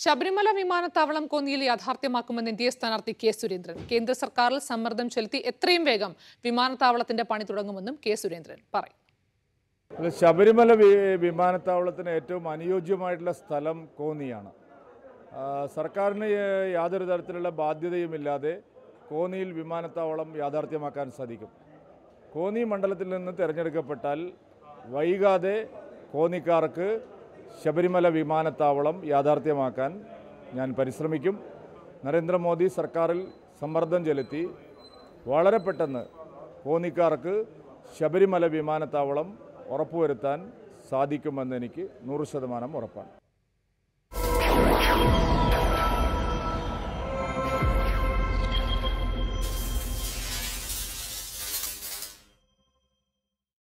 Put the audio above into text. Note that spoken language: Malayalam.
ശബരിമല വിമാനത്താവളം കോന്നിയിൽ യാഥാർത്ഥ്യമാക്കുമെന്ന് എൻ ഡി എ സ്ഥാനാർത്ഥി കെ സുരേന്ദ്രൻ കേന്ദ്ര സർക്കാരിൽ സമ്മർദ്ദം ചെലുത്തി എത്രയും വേഗം വിമാനത്താവളത്തിന്റെ പണി തുടങ്ങുമെന്നും കെ സുരേന്ദ്രൻ പറയും അല്ല, ശബരിമല വി- വിമാനത്താവളത്തിന് ഏറ്റവും അനുയോജ്യമായിട്ടുള്ള സ്ഥലം കോന്നിയാണ് ആ, സർക്കാരിന് യ- യാതൊരു തരത്തിലുള്ള ബാധ്യതയുമില്ലാതെ കോന്നിയിൽ വിമാനത്താവളം യാഥാർത്ഥ്യമാക്കാൻ സാധിക്കും കോന്നി മണ്ഡലത്തിൽ നിന്ന് തിരഞ്ഞെടുക്കപ്പെട്ടാൽ വൈകാതെ കോന്നിക്കാർക്ക് ശബരിമല വിമാനത്താവളം യാഥാർത്ഥ്യമാക്കാൻ ഞാൻ പരിശ്രമിക്കും നരേന്ദ്രമോദി സർക്കാരിൽ സമ്മർദ്ദം ചെലുത്തി വളരെ പെട്ടെന്ന് കോന്നിക്കാർക്ക് ശബരിമല വിമാനത്താവളം ഉറപ്പുവരുത്താൻ സാധിക്കുമെന്ന് എനിക്ക് നൂറ് ശതമാനം ഉറപ്പാണ്